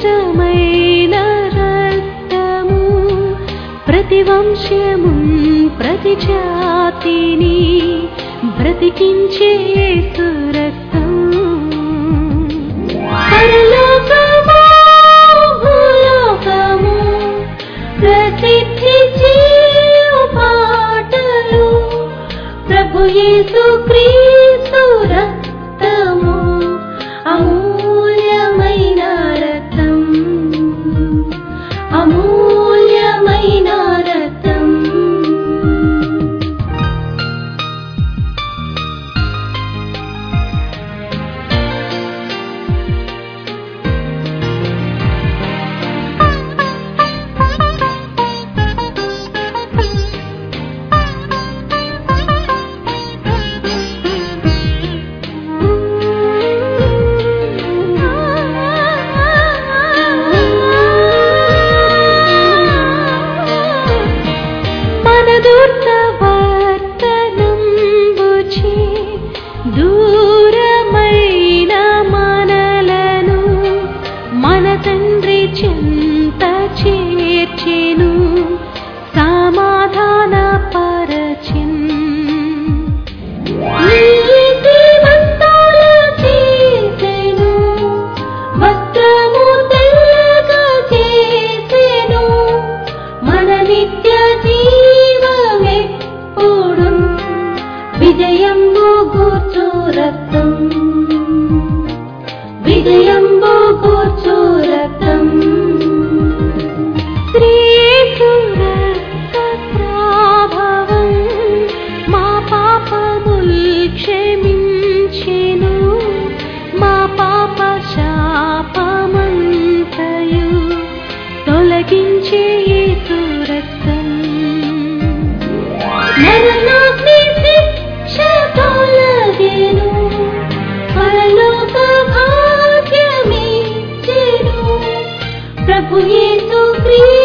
శ్రేష్టమైన రక్తము ప్రతి వంశము ప్రతి జాతిని బ్రతికించే యేసు రక్తం పరలోకము భూలోకము ప్రసిద్ధి చేయు పాటలు ప్రభు యేసు క్రీస్తు రక్తము అమూల్యమైన రక్తం అమూల్యమైన రక్తం మన దుర్వర్తనంబుచే దూరమైన మనలను మన తండ్రి చింత చేర్చెను సమాధాన పరచిన్ నీతిమంతులు చేసెను, వస్త్రము తెల్లగా చేసెను, మన నిత్య జీవమెప్పుడు విజయంబు గూర్చు రక్తం విజయంబు గూర్చు రక్తం శ్రీయేసు రక్త ప్రభావం మా పాపముల్ క్షమించెను మా పాప శాపమంతయు తొలగించే యేసు రక్తం మరణాగ్ని శిక్ష తొలగెను పరలోక భాగ్యమిచ్చెను ప్రభు యేసు క్రీస్తు